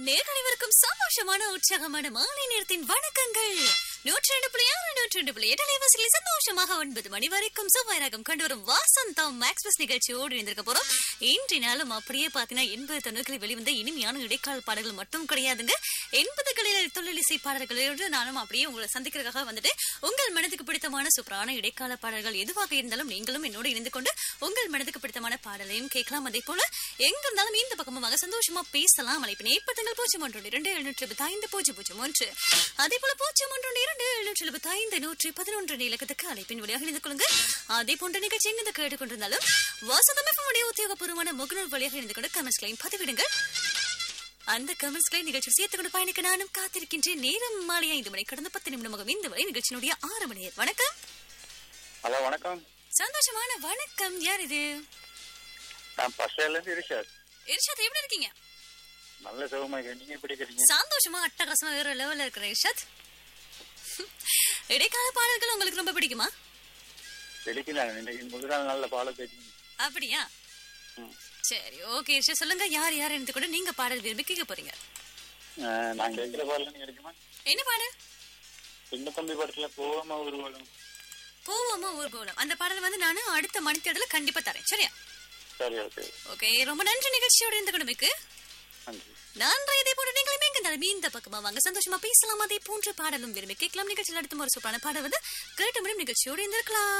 நேரடிவருக்கும் சந்தோஷமான உற்சாகமான மாலை நேரத்தின் வணக்கங்கள் நூற்றி ரெண்டு புள்ளி ஆறு நூற்றி ரெண்டு புள்ளி எட்டு அலைவாசிகளில் சந்தோஷமாக ஒன்பது மணி வரைக்கும் செவ்வாய்ராகம் கண்டு வரும் வாசந்தம் மேக்ஸ்பிரஸ் நிகழ்ச்சியோடு இருந்திருக்க போறோம் இன்றைய நாளும் அப்படியே பாத்தீங்கன்னா எண்பது தொண்ணூறுகளில் வெளிவந்த இனிமையான இடைக்கால பாடல்கள் மட்டும் கிடையாதுங்க எண்பதுகளில் தொழிலிசை பாடல்களோடு நானும் அப்படியே உங்களை சந்திக்கிறதுக்காக வந்துட்டு உங்கள் மனதுக்கு பிடித்தமான சூப்பரான இடைக்கால பாடல்கள் எதுவாக இருந்தாலும் நீங்களும் என்னோடு இணைந்து கொண்டு உங்கள் மனதுக்கு பிடித்தமான பாடலையும் கேட்கலாம் அதே போல எங்க இருந்தாலும் இந்த பக்கமாக சந்தோஷமா பேசலாம் அழைப்பின் ஏற்படுத்துங்கள் பூஜ்ஜியம் ஒன்று இரண்டு எழுநூற்றி எழுபத்தி ஐந்து பூஜ்ஜியம் பூஜ்ஜியம் ஒன்று அதே போல பூஜ்ஜியம் ஒன்று இரண்டு எழுநூற்றி எழுபத்தி ஐந்து நூற்றி பதினொன்று இலக்கத்துக்கு அழைப்பின் வழியாக இணைந்து கொள்ளுங்க அதே போன்ற நிகழ்ச்சி எங்க கேட்டுக்கொண்டிருந்தாலும் வாசதமைப்புடைய உத்தியோகபூர்வமான முகநூல் வழியாக இணைந்து கொண்டு கமெண்ட்ஸ்களையும் பதிவிடுங்கள் அந்த கமெண்ட்ஸ்களை நிகழ்ச்சி சேர்த்து கொண்டு பயணிக்க நானும் காத்திருக்கின்றேன் நேரம் மாலை ஐந்து மணி கடந்த பத்து நிமிடமாக இந்த வரை நிகழ்ச்சியினுடைய ஆறு மணி நேரம். வணக்கம் ஹலோ வணக்கம் சந்தோஷமான வணக்கம் யார் இது நான் பஸ்ல இருந்து இருக்கேன் இர்ஷாத் எப்படி இருக்கீங்க நல்ல சுகமா இருக்கேன் நீங்க எப்படி இருக்கீங்க சந்தோஷமா அட்டகாசமா வேற லெவல்ல இருக்கிற இர்ஷாத் இடைக்கால பாடல்கள் உங்களுக்கு ரொம்ப பிடிக்குமா வெடிக்கிறாங்க இன்னைக்கு முதல் நாள் நல்ல பாடம் பேசுங்க அப்படியா ம். சரி ஓகே இர்ஷாத் சொல்லுங்க யார் யார் எடுத்து கூட நீங்க பாடல் விரும்பி கேட்க போறீங்க அஹ், நான் கேட்கிற பாடல நீங்க இருக்குமா என்ன பாடல் சின்ன தம்பி படத்துல போகாம ஒரு பாடம் போவோமா ஊர்கோலம் அந்த பாடல் வந்து நானும் அடுத்த மணித்தேடல கண்டிப்பா தரேன் சரியா சரி ஓகே ஓகே ரொம்ப நன்றி நிகழ்ச்சியோட இருந்து கொண்டு நன்றி நன்றி இதே போன்ற நீங்களும் எங்க இருந்தாலும் இந்த பக்கமா வாங்க சந்தோஷமா பேசலாம் அதே போன்ற பாடலும் விரும்பி கேட்கலாம் நிகழ்ச்சியில் அடுத்த ஒரு சூப்பரான பாடல் வந்து கேட்டு முடியும் நிகழ்ச்சியோடு இருந்திருக்கலாம்